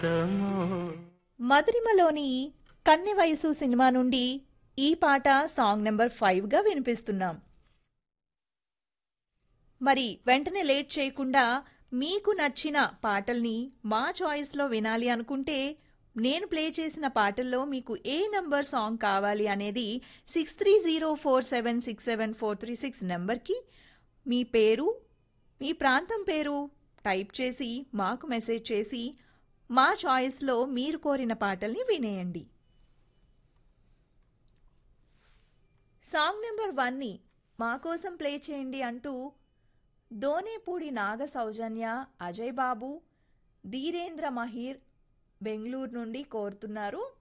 మధురిమలోని కన్నె వయసు సినిమా నుండి ఈ పాట సాంగ్ నెంబర్ ఫైవ్గా వినిపిస్తున్నాం మరి వెంటనే లేట్ చేయకుండా మీకు నచ్చిన పాటల్ని మా చాయిస్లో వినాలి అనుకుంటే నేను ప్లే చేసిన పాటల్లో మీకు ఏ నంబర్ సాంగ్ కావాలి అనేది six three zero four seven six seven four three six నెంబర్కి మీ పేరు మీ ప్రాంతం పేరు టైప్ చేసి మాకు మెసేజ్ చేసి మా చాయిస్లో మీరు కోరిన పాటల్ని వినేయండి సాంగ్ నెంబర్ వన్ని మా కోసం ప్లే చేయండి అంటూ దోనేపూడి నాగ సౌజన్య అజయ్ బాబు ధీరేంద్ర మహిర్ బెంగళూరు నుండి కోరుతున్నారు